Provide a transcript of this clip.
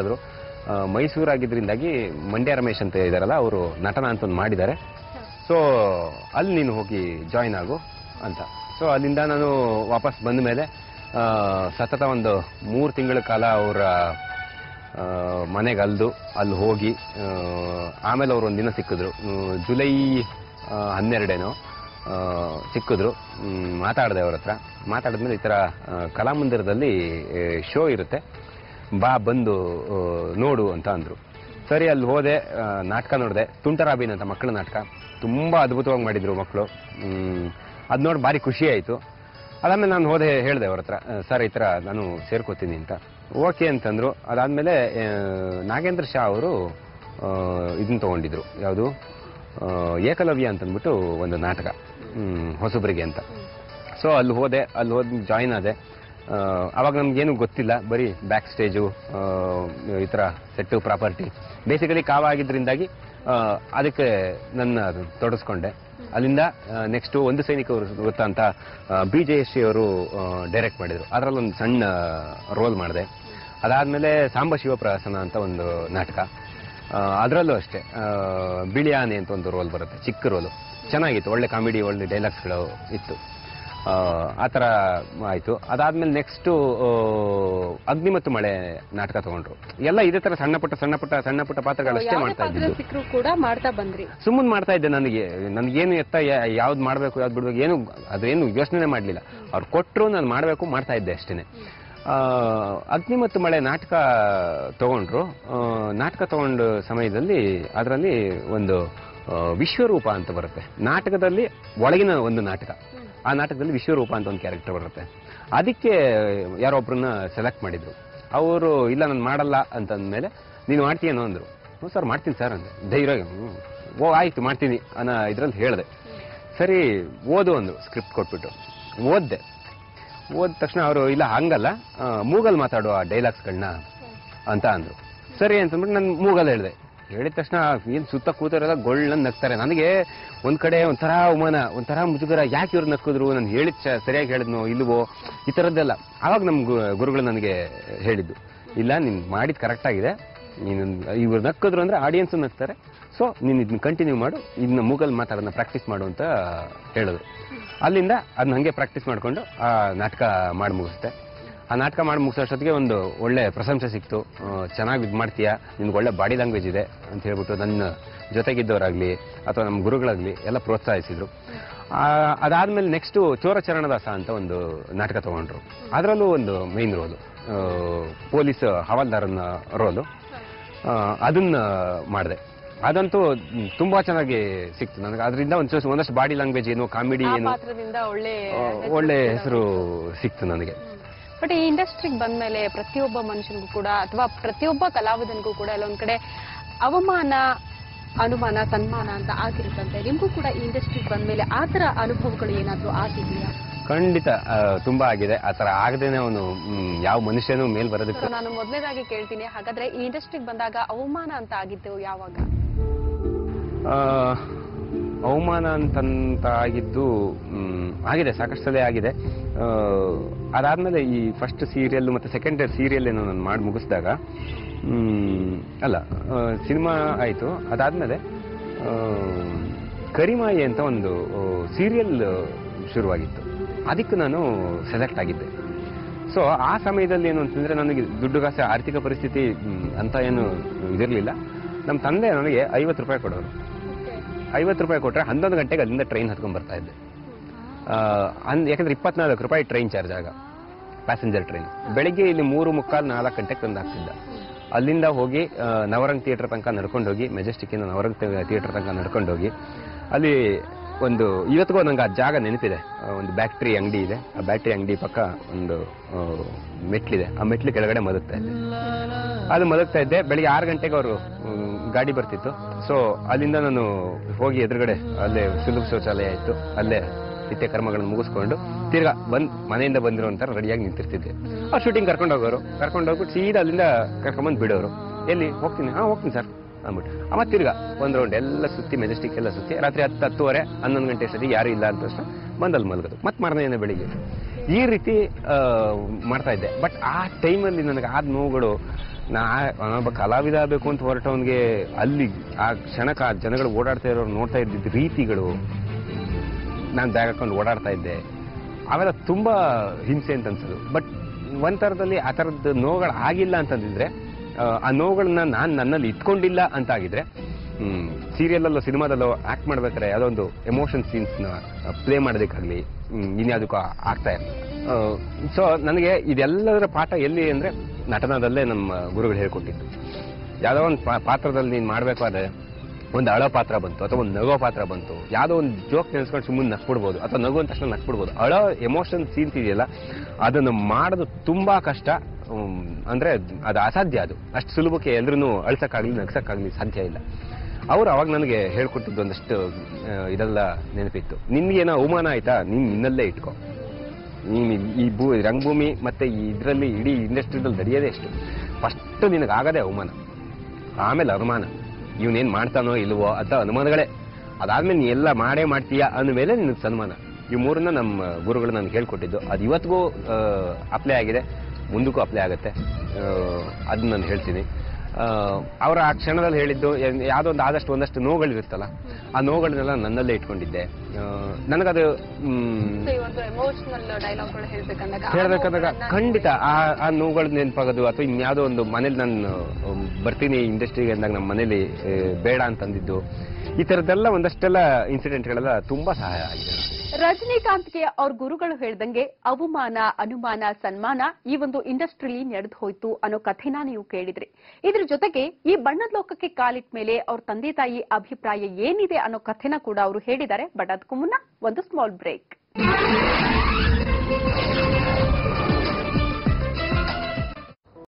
ಹೇಳಿದ್ರು ಆ, ಮೈಸೂರಾಗಿದ್ದರಿಂದಾಗಿ ಮಂಡ್ಯ ರಮೇಶ್ ಅಂತ ಇದಾರಲ್ಲ ಅವರು ನಟನ ಅಂತ ಒಂದು ಮಾಡಿದ್ದಾರೆ ಸೊ ಅಲ್ಲಿ ನೀನು ಹೋಗಿ ಜಾಯಿನ್ ಆಗು ಅಂತ ಸೊ ಅಲ್ಲಿಂದ ನಾನು ವಾಪಸ್ ಬಂದ ಮೇಲೆ ಆ, ಸತತ ಒಂದು ಮೂರು ತಿಂಗಳ ಕಾಲ ಅವರ ಮನೆಗೆ ಅಲ್ದು ಅಲ್ಲಿ ಹೋಗಿ ಆ, ಆಮೇಲೆ ಅವ್ರು ಒಂದಿನ ಸಿಕ್ಕಿದ್ರು ಆ, ಜುಲೈ ಆ, ಹನ್ನೆರಡೇನೋ ಆ, ಸಿಕ್ಕಿದ್ರು ಮ್, ಮಾತಾಡಿದೆ ಅವ್ರ ಹತ್ರ ಮಾತಾಡಿದ್ಮೇಲೆ ಈ ಥರ ಆ, ಕಲಾಮಂದಿರದಲ್ಲಿ ಶೋ ಇರುತ್ತೆ ಬಾ ಬಂದು ಆ, ನೋಡು ಅಂತ ಅಂದರು ಸರಿ ಅಲ್ಲಿ ಹೋದೆ ಆ, ನಾಟಕ ನೋಡಿದೆ ತುಂಟರಾಬಿನ್ ಅಂತ ಮಕ್ಕಳ ನಾಟಕ ತುಂಬ ಅದ್ಭುತವಾಗಿ ಮಾಡಿದ್ರು ಮಕ್ಕಳು ಅದು ನೋಡಿ ಭಾರಿ ಖುಷಿ ಆಯಿತು ಅದಾದ್ಮೇಲೆ ನಾನು ಹೋದೆ ಹೇಳಿದೆ ಅವ್ರ ಹತ್ರ ಆ, ಸರ್ ಈ ಥರ ನಾನು ಸೇರ್ಕೋತೀನಿ ಅಂತ ಓಕೆ ಅಂತಂದರು ಅದಾದಮೇಲೆ ನಾಗೇಂದ್ರ ಶಾ ಅವರು ಇದನ್ನ ತೊಗೊಂಡಿದ್ರು ಯಾವುದು ಏಕಲವ್ಯ ಅಂತಂದ್ಬಿಟ್ಟು ಒಂದು ನಾಟಕ ಹ್ಮ್, ಹೊಸಬರಿಗೆ ಅಂತ ಸೊ ಅಲ್ಲಿ ಹೋದೆ ಅಲ್ಲಿ ಹೋದ್ ಜಾಯಿನ್ ಆದೆ ಆ, ಅವಾಗ ನಮ್ಗೇನು ಗೊತ್ತಿಲ್ಲ ಬರೀ ಬ್ಯಾಕ್ ಸ್ಟೇಜು ಈ ಥರ ಸೆಟ್ಟು ಪ್ರಾಪರ್ಟಿ ಬೇಸಿಕಲಿ ಕಾವ ಆಗಿದ್ದರಿಂದಾಗಿ ಆ, ಅದಕ್ಕೆ ನನ್ನ ತೊಡಸ್ಕೊಂಡೆ ಅಲ್ಲಿಂದ ನೆಕ್ಸ್ಟ್ ಒಂದು ಸೈನಿಕ ವೃತ್ತ ಅಂತ ಬಿ ಜಯಶ್ರೀ ಅವರು ಡೈರೆಕ್ಟ್ ಮಾಡಿದರು ಅದರಲ್ಲೊಂದು ಸಣ್ಣ ರೋಲ್ ಮಾಡಿದೆ ಅದಾದಮೇಲೆ ಸಾಂಬ ಶಿವಪ್ರಹಸನ ಅಂತ ಒಂದು ನಾಟಕ ಅದರಲ್ಲೂ ಅಷ್ಟೇ ಆ, ಬಿಳಿ ಆನೆ ಅಂತ ಒಂದು ರೋಲ್ ಬರುತ್ತೆ ಚಿಕ್ಕ ರೋಲು ಚೆನ್ನಾಗಿತ್ತು ಒಳ್ಳೆ ಕಾಮಿಡಿ ಒಳ್ಳೆ ಡೈಲಾಗ್ಸ್ಗಳು ಇತ್ತು ಆ, ಆ ಥರ ಆಯಿತು ಅದಾದಮೇಲೆ ನೆಕ್ಸ್ಟು ಅಗ್ನಿ ಮತ್ತು ಮಳೆ ನಾಟಕ ತಗೊಂಡ್ರು ಎಲ್ಲ ಇದೇ ಥರ ಸಣ್ಣ ಪುಟ್ಟ ಸಣ್ಣ ಪುಟ್ಟ ಸಣ್ಣ ಪುಟ್ಟ ಪಾತ್ರಗಳಷ್ಟೇ ಯಾವುದೇ ಮಾಡ್ತಾ ಪಾತ್ರ ಇದ್ದಿದ್ದು ಸಿಕ್ಕರು ಕೂಡ ಮಾಡ್ತಾ ಬಂದ್ರಿ ಸುಮ್ಮನೆ ಮಾಡ್ತಾ ಇದ್ದೆ ನನಗೆ ನನಗೇನು ಎತ್ತ ಯಾವ್ದು ಮಾಡಬೇಕು ಯಾವ್ದು ಬಿಡಬೇಕು ಏನು ಅದೇನು ಯೋಚನೆ ಮಾಡಲಿಲ್ಲ ಅವ್ರು ಕೊಟ್ಟರು ನಾನು ಮಾಡಬೇಕು ಮಾಡ್ತಾ ಇದ್ದೆ ಅಷ್ಟೇ ಅಗ್ನಿ ಮತ್ತು ಮಳೆ ನಾಟಕ ತಗೊಂಡ್ರು ಆ, ನಾಟಕ ತಗೊಂಡ ಸಮಯದಲ್ಲಿ ಅದರಲ್ಲಿ ಒಂದು ಆ, ವಿಶ್ವರೂಪ ಅಂತ ಬರುತ್ತೆ ನಾಟಕದಲ್ಲಿ ಒಳಗಿನ ಒಂದು ನಾಟಕ ಆ ನಾಟಕದಲ್ಲಿ ವಿಶ್ವರೂಪ ಅಂತ ಒಂದು ಕ್ಯಾರೆಕ್ಟರ್ ಬರುತ್ತೆ ಅದಕ್ಕೆ ಯಾರೊಬ್ಬರನ್ನ ಸೆಲೆಕ್ಟ್ ಮಾಡಿದ್ರು ಅವರು ಇಲ್ಲ ನಾನು ಮಾಡಲ್ಲ ಅಂತಂದ್ಮೇಲೆ ನೀನು ಮಾಡ್ತೀಯೇನೋ ಅಂದರು ಹ್ಞೂ ಸರ್ ಮಾಡ್ತೀನಿ ಸರ್ ಅಂದೆ ಧೈರ್ಯ ಹ್ಞೂ ಓ ಆಯಿತು ಮಾಡ್ತೀನಿ ಅನ್ನೋ ಇದ್ರಲ್ಲಿ ಹೇಳಿದೆ ಸರಿ ಓದು ಒಂದು ಸ್ಕ್ರಿಪ್ಟ್ ಕೊಟ್ಬಿಟ್ಟು ಓದ್ದೆ ಓದ ತಕ್ಷಣ ಅವರು ಇಲ್ಲ ಹಂಗಲ್ಲ ಆ, ಮೂಗಲ್ ಮಾತಾಡುವ ಡೈಲಾಗ್ಸ್ಗಳನ್ನ ಅಂತ ಅಂದರು ಸರಿ ಅಂತಂದ್ಬಿಟ್ಟು ನಾನು ಮೂಗಲ್ ಹೇಳಿದೆ ಹೇಳಿದ ತಕ್ಷಣ ಏನು ಸುತ್ತ ಕೂತರೆಲ್ಲ ಗೊಳ್ಳನ್ನು ನಗ್ತಾರೆ ನನಗೆ ಒಂದ್ ಕಡೆ ಒಂಥರ ಅವಮಾನ ಒಂಥರ ಮುಜುಗರ ಯಾಕೆ ಇವ್ರು ನಕ್ಕಿದ್ರು ನಾನು ಹೇಳಿದ್ ಚ- ಸರಿಯಾಗಿ ಹೇಳಿದ್ನೋ ಇಲ್ವೋ ಈ ಥರದ್ದೆಲ್ಲ ಆವಾಗ ನಮ್ಮ ಗು- ಗುರುಗಳು ನನಗೆ ಹೇಳಿದ್ದು ಇಲ್ಲ ನೀನು ಮಾಡಿದ್ ಕರೆಕ್ಟ್ ಆಗಿದೆ ನೀನು ಇವ್ರು ನಕ್ಕಿದ್ರು ಅಂದ್ರೆ ಆಡಿಯನ್ಸ್ ನಗ್ತಾರೆ ಸೊ ನೀನು ಇದನ್ನ ಕಂಟಿನ್ಯೂ ಮಾಡು ಇದನ್ನ ಮೂಗಲ್ ಮಾತಾಡೋದನ್ನ ಪ್ರಾಕ್ಟೀಸ್ ಮಾಡು ಅಂತ ಹೇಳಿದ್ರು ಅಲ್ಲಿಂದ ಅದನ್ನ ಹಂಗೆ ಪ್ರಾಕ್ಟೀಸ್ ಮಾಡಿಕೊಂಡು ಆ ನಾಟಕ ಮಾಡಿ ಮುಗಿಸ್ದೆ ಆ ನಾಟಕ ಮಾಡಿ ಮುಗಿಸೋ ಅಷ್ಟೊತ್ತಿಗೆ ಒಂದು ಒಳ್ಳೆ ಪ್ರಶಂಸೆ ಸಿಕ್ತು ಚೆನ್ನಾಗಿ ಇದು ಮಾಡ್ತೀಯಾ ನಿನ್ಗೆ ಒಳ್ಳೆ ಬಾಡಿ ಲ್ಯಾಂಗ್ವೇಜ್ ಇದೆ ಅಂತ ಹೇಳ್ಬಿಟ್ಟು ನನ್ನ ಜೊತೆಗಿದ್ದವರಾಗಲಿ ಅಥವಾ ನಮ್ಮ ಗುರುಗಳಾಗಲಿ ಎಲ್ಲ ಪ್ರೋತ್ಸಾಹಿಸಿದ್ರು ಆ, ಅದಾದ್ಮೇಲೆ ನೆಕ್ಸ್ಟು ಚೋರಚರಣದಾಸ ಅಂತ ಒಂದು ನಾಟಕ ತಗೊಂಡ್ರು ಅದರಲ್ಲೂ ಒಂದು ಮೈನ್ ರೋಲು ಪೊಲೀಸ್ ಹವಾಲ್ದಾರನ ರೋಲು ಅದನ್ನ ಮಾಡಿದೆ ಅದಂತೂ ಮ್, ತುಂಬಾ ಚೆನ್ನಾಗಿ ಸಿಕ್ತು ನನಗೆ ಅದರಿಂದ ಒಂಚೂರು ಒಂದಷ್ಟು ಬಾಡಿ ಲ್ಯಾಂಗ್ವೇಜ್ ಏನು ಕಾಮಿಡಿ ಆ ಏನು ಪಾತ್ರದಿಂದ ಒಳ್ಳೆ ಆ, ಒಳ್ಳೆ ಹೆಸರು ಸಿಕ್ತು ನನಗೆ ಬಟ್ ಈ ಇಂಡಸ್ಟ್ರಿಗೆ ಬಂದ್ಮೇಲೆ ಪ್ರತಿಯೊಬ್ಬ ಮನುಷ್ಯನಿಗೂ ಕೂಡ ಅಥವಾ ಪ್ರತಿಯೊಬ್ಬ ಕಲಾವಿದನಿಗೂ ಕೂಡ ಎಲ್ಲೊಂದ್ ಕಡೆ ಅವಮಾನ ಅನುಮಾನ ಸನ್ಮಾನ ಅಂತ ಆಗಿರುತ್ತಂತೆ ನಿಮ್ಗೂ ಕೂಡ ಈ ಇಂಡಸ್ಟ್ರಿಗೆ ಬಂದ್ಮೇಲೆ ಆ ತರ ಅನುಭವಗಳು ಏನಾದ್ರೂ ಆಗಿದೆಯಾ ಖಂಡಿತ ಆ, ತುಂಬಾ ಆಗಿದೆ ಆ ಥರ ಆಗದೇನೆ ಅವನು ಮ್, ಯಾವ ಮನುಷ್ಯನೂ ಮೇಲ್ ಬರೋದಕ್ಕೆ ನಾನು ಮೊದಲನೇದಾಗಿ ಕೇಳ್ತೀನಿ ಹಾಗಾದ್ರೆ ಈ ಇಂಡಸ್ಟ್ರಿಗೆ ಬಂದಾಗ ಅವಮಾನ ಅಂತ ಆಗಿದ್ದು ಯಾವಾಗ ಆ, ಅವಮಾನ ಅಂತಂತ ಆಗಿದ್ದು ಮ್, ಆಗಿದೆ ಸಾಕಷ್ಟು ಸಲ ಆಗಿದೆ ಆ, ಅದಾದ್ಮೇಲೆ ಈ ಫಸ್ಟ್ ಸೀರಿಯಲ್ ಮತ್ತೆ ಸೆಕೆಂಡ್ ಸೀರಿಯಲ್ ಏನೋ ನಾನು ಮಾಡಿ ಮುಗಿಸಿದಾಗ ಮ್, ಅಲ್ಲ ಸಿನಿಮಾ ಆಯಿತು ಅದಾದ್ಮೇಲೆ ಆ, ಕರಿಮಾಯಿ ಅಂತ ಒಂದು ಸೀರಿಯಲ್ ಶುರುವಾಗಿತ್ತು ಅದಕ್ಕೆ ನಾನು ಸೆಲೆಕ್ಟ್ ಆಗಿದ್ದೆ ಸೊ ಆ ಸಮಯದಲ್ಲಿ ಏನು ಅಂತಂದ್ರೆ ನನಗೆ ದುಡ್ಡುಗಾಸೆ ಆರ್ಥಿಕ ಪರಿಸ್ಥಿತಿ ಮ್, ಅಂತ ಏನು ಇದಿರಲಿಲ್ಲ ನಮ್ಮ ತಂದೆ ನನಗೆ ಐವತ್ತು ರೂಪಾಯಿ ಕೊಡೋರು ಐವತ್ತು ರೂಪಾಯಿ ಕೊಟ್ಟರೆ ಹನ್ನೊಂದು ಗಂಟೆಗೆ ಅಲ್ಲಿಂದ ಟ್ರೈನ್ ಹತ್ಕೊಂಡ್ ಬರ್ತಾ ಇದ್ದೆ ಆ, ಅಂದ್ ಯಾಕಂದ್ರೆ ಇಪ್ಪತ್ನಾಲ್ಕು ರೂಪಾಯಿ ಟ್ರೈನ್ ಚಾರ್ಜ್ ಆಗ ಪ್ಯಾಸೆಂಜರ್ ಟ್ರೈನ್ ಬೆಳಿಗ್ಗೆ ಇಲ್ಲಿ ಮೂರು ಮುಕ್ಕಾಲು ನಾಲ್ಕು ಗಂಟೆಗೆ ತಂದು ಹಾಕ್ತಿದ್ದ ಅಲ್ಲಿಂದ ಹೋಗಿ ಆ, ನವರಂಗ್ ಥಿಯೇಟರ್ ತನಕ ನಡ್ಕೊಂಡು ಹೋಗಿ ಮೆಜೆಸ್ಟಿಕ್ಕಿಂದ ನವರಂಗ್ ಥಿಯೇಟರ್ ತನಕ ನಡ್ಕೊಂಡು ಹೋಗಿ ಅಲ್ಲಿ ಒಂದು ಇವತ್ತಿಗೂ ನಂಗೆ ಆ ಜಾಗ ನೆನಪಿದೆ ಆ, ಒಂದು ಬ್ಯಾಟ್ರಿ ಅಂಗಡಿ ಇದೆ ಆ ಬ್ಯಾಟ್ರಿ ಅಂಗಡಿ ಪಕ್ಕ ಒಂದು ಆ, ಮೆಟ್ಲಿದೆ ಆ ಮೆಟ್ಲು ಕೆಳಗಡೆ ಮಲಗ್ತಾ ಇದ್ದೆ ಅದು ಮಲಗ್ತಾ ಇದ್ದೆ ಬೆಳಿಗ್ಗೆ ಆರು ಗಂಟೆಗೆ ಅವರು ಗಾಡಿ ಬರ್ತಿತ್ತು ಸೊ ಅಲ್ಲಿಂದ ನಾನು ಹೋಗಿ ಎದುರುಗಡೆ ಅಲ್ಲೇ ಸುಲಭ ಶೌಚಾಲಯ ಇತ್ತು ಅಲ್ಲೇ ನಿತ್ಯ ಕರ್ಮಗಳನ್ನು ಮುಗಿಸ್ಕೊಂಡು ತಿರ್ಗಾ ಬಂದ್ ಮನೆಯಿಂದ ಬಂದಿರೋ ಅಂತ ರೆಡಿಯಾಗಿ ನಿಂತಿರ್ತಿದ್ದೆ ಆ ಶೂಟಿಂಗ್ ಕರ್ಕೊಂಡು ಹೋಗೋರು ಕರ್ಕೊಂಡು ಹೋಗ್ಬಿಟ್ಟು ಸೀದಾ ಅಲ್ಲಿಂದ ಕರ್ಕೊಂಬಂದು ಬಿಡೋರು ಎಲ್ಲಿ ಹೋಗ್ತೀನಿ ಹಾಂ ಹೋಗ್ತೀನಿ ಸರ್ ಅಂದ್ಬಿಟ್ಟು ಅಮ್ಮ ತಿರ್ಗಾ ಒಂದು ರೌಂಡ್ ಎಲ್ಲ ಸುತ್ತಿ ಮೆಜೆಸ್ಟಿಕ್ ಎಲ್ಲ ಸುತ್ತಿ ರಾತ್ರಿ ಹತ್ತು ಹತ್ತುವರೆ ಹನ್ನೊಂದು ಗಂಟೆ ಅಷ್ಟೊತ್ತಿಗೆ ಯಾರು ಇಲ್ಲ ಅಂತ ತಕ್ಷಣ ಬಂದಲ್ಲಿ ಮಲಗೋದು ಮತ್ತೆ ಮಾರನೇ ದಿನ ಬೆಳಿಗ್ಗೆ ಈ ರೀತಿ ಆ, ಮಾಡ್ತಾ ಇದ್ದೆ ಬಟ್ ಆ ಟೈಮಲ್ಲಿ ನನಗೆ ಆದ ನೋವುಗಳು ನಾ ನಾನೊಬ್ಬ ಕಲಾವಿದ ಆಗಬೇಕು ಅಂತ ಹೊರಟವನಿಗೆ ಅಲ್ಲಿ ಆ ಕ್ಷಣಕ್ಕೆ ಆ ಜನಗಳು ಓಡಾಡ್ತಾ ಇರೋರು ನೋಡ್ತಾ ಇದ್ದಿದ್ದ ರೀತಿಗಳು ನಾನು ಬ್ಯಾಗ್ ಹಾಕೊಂಡು ಓಡಾಡ್ತಾ ಇದ್ದೆ ಅವೆಲ್ಲ ತುಂಬಾ ಹಿಂಸೆ ಅಂತ ಅನ್ಸೋದು ಬಟ್ ಒಂದ್ ಥರದಲ್ಲಿ ಆ ಥರದ್ದು ನೋವುಗಳು ಆಗಿಲ್ಲ ಅಂತಂದಿದ್ರೆ ಆ, ಆ ನೋವುಗಳನ್ನ ನಾನು ನನ್ನಲ್ಲಿ ಇಟ್ಕೊಂಡಿಲ್ಲ ಅಂತ ಆಗಿದ್ರೆ ಸೀರಿಯಲಲ್ಲೋ ಸಿನಿಮಾದಲ್ಲೋ ಆಕ್ಟ್ ಮಾಡ್ಬೇಕಾದ್ರೆ ಯಾವುದೋ ಒಂದು ಎಮೋಷನ್ ಸೀನ್ಸ್ನ ಪ್ಲೇ ಮಾಡೋದಕ್ಕಾಗಲಿ ಇನ್ಯಾವುದಕ್ಕೂ ಆಗ್ತಾ ಇಲ್ಲ ಸೊ ನನಗೆ ಇದೆಲ್ಲದರ ಪಾಠ ಎಲ್ಲಿ ಅಂದ್ರೆ ನಟನದಲ್ಲೇ ನಮ್ಮ ಗುರುಗಳು ಹೇಳ್ಕೊಟ್ಟಿದ್ದು ಯಾವುದೋ ಒಂದು ಪಾ- ಪಾತ್ರದಲ್ಲಿ ನೀನು ಮಾಡಬೇಕಾದ್ರೆ ಒಂದು ಅಳೋ ಪಾತ್ರ ಬಂತು ಅಥವಾ ಒಂದು ನಗೋ ಪಾತ್ರ ಬಂತು ಯಾವುದೋ ಒಂದು ಜೋಕ್ ನೆನೆಸ್ಕೊಂಡು ಸುಮ್ಮನೆ ನಕ್ಬಿಡ್ಬೋದು ಅಥವಾ ನಗು ಅಂದ ತಕ್ಷಣ ನಕ್ಬಿಡ್ಬೋದು ಅಳೋ ಎಮೋಷನ್ ಸೀನ್ಸ್ ಇದೆಯಲ್ಲ ಅದನ್ನು ಮಾಡೋದು ತುಂಬಾ ಕಷ್ಟ ಉಮ್, ಅಂದ್ರೆ ಅದು ಅಸಾಧ್ಯ ಅದು ಅಷ್ಟು ಸುಲಭಕ್ಕೆ ಎಲ್ರೂ ಅಳ್ಸಕ್ಕಾಗ್ಲಿ ನಗ್ಸಕ್ಕಾಗ್ಲಿ ಸಾಧ್ಯ ಇಲ್ಲ ಅವ್ರು ಅವಾಗ ನನಗೆ ಹೇಳ್ಕೊಟ್ಟಿದ್ದು ಒಂದಷ್ಟು ಆ, ಇದೆಲ್ಲ ನೆನಪಿತ್ತು ನಿನ್ಗೇನೋ ಅವಮಾನ ಆಯ್ತಾ ನೀನ್ ನಿನ್ನಲ್ಲೇ ಇಟ್ಕೋ ನೀನು ಈ ಭೂ ರಂಗಭೂಮಿ ಮತ್ತೆ ಈ ಇದರಲ್ಲಿ ಇಡೀ ಇಂಡಸ್ಟ್ರಿದಲ್ಲಿ ನಡೆಯೋದೇ ಎಷ್ಟು ಫಸ್ಟ್ ನಿನಗೆ ಆಗದೆ ಅವಮಾನ ಆಮೇಲೆ ಅನುಮಾನ ಇವನೇನ್ ಮಾಡ್ತಾನೋ ಇಲ್ವೋ ಅಂತ ಅನುಮಾನಗಳೇ ಅದಾದ್ಮೇಲೆ ನೀ ಎಲ್ಲ ಮಾಡೇ ಮಾಡ್ತೀಯಾ ಅಂದಮೇಲೆ ನಿನಗೆ ಸನ್ಮಾನ ಈ ಮೂರನ್ನ ನಮ್ಮ ಗುರುಗಳು ನನಗೆ ಹೇಳ್ಕೊಟ್ಟಿದ್ದು ಅದು ಇವತ್ತಿಗೂ ಅಪ್ಲೈ ಆಗಿದೆ ಮುಂದಕ್ಕೂ ಅಪ್ಲೈ ಆಗುತ್ತೆ ಅದನ್ನ ನಾನು ಹೇಳ್ತೀನಿ ಅವರ ಆ ಕ್ಷಣದಲ್ಲಿ ಹೇಳಿದ್ದು ಏನ್- ಯಾವುದೋ ಒಂದು ಆದಷ್ಟು ಒಂದಷ್ಟು ನೋವುಗಳಿರುತ್ತಲ್ಲ ಆ ನೋವುಗಳನ್ನೆಲ್ಲ ನನ್ನಲ್ಲೇ ಇಟ್ಕೊಂಡಿದ್ದೆ ಆ, ನನಗದು ಮ್, So, ಈ ಒಂದು ಎಮೋಷನಲ್ ಡೈಲಾಗ್ಗಳು ಹೇಳ್ಬೇಕಂದಾಗ ಆ ಹೇಳ್ಬೇಕಂದಾಗ ನೋವುಗಳನ್ನ ಖಂಡಿತ ಆ ಆ ನೋವುಗಳು ನೆನಪಾಗೋದು ಅಥವಾ ಇನ್ಯಾವುದೋ ಒಂದು ಮನೇಲಿ ನಾನು ಅಹ್, ಬರ್ತೀನಿ ಇಂಡಸ್ಟ್ರಿಗೆ ಅಂದಾಗ ನಮ್ಮ ಮನೇಲಿ ಅಹ್, ಬೇಡ ಅಂತಂದಿದ್ದು ಈ ಥರದ್ದೆಲ್ಲ ಒಂದಷ್ಟೆಲ್ಲ ಇನ್ಸಿಡೆಂಟ್ಗಳೆಲ್ಲ ತುಂಬಾ ಸಹಾಯ ಆಗಿದೆ ನನಗೆ. ರಜನಿಕಾಂತ್ಗೆ ಅವ್ರ ಗುರುಗಳು ಹೇಳ್ದಂಗೆ ಅವಮಾನ ಅನುಮಾನ ಸನ್ಮಾನ ಈ ಒಂದು ಇಂಡಸ್ಟ್ರಿಲಿ ನಡೆದು ಹೋಯ್ತು ಅನ್ನೋ ಕಥೆನ ನೀವು ಕೇಳಿದ್ರಿ ಇದ್ರ ಜೊತೆಗೆ ಈ ಬಣ್ಣದ ಲೋಕಕ್ಕೆ ಕಾಲಿಟ್ಟ ಮೇಲೆ ಅವ್ರ ತಂದೆ ತಾಯಿ ಅಭಿಪ್ರಾಯ ಏನಿದೆ ಅನ್ನೋ ಕಥೆನ ಕೂಡ ಅವರು ಹೇಳಿದ್ದಾರೆ ಬಟ್ ಅದಕ್ಕೂ ಮುನ್ನ ಒಂದು ಸ್ಮಾಲ್ ಬ್ರೇಕ್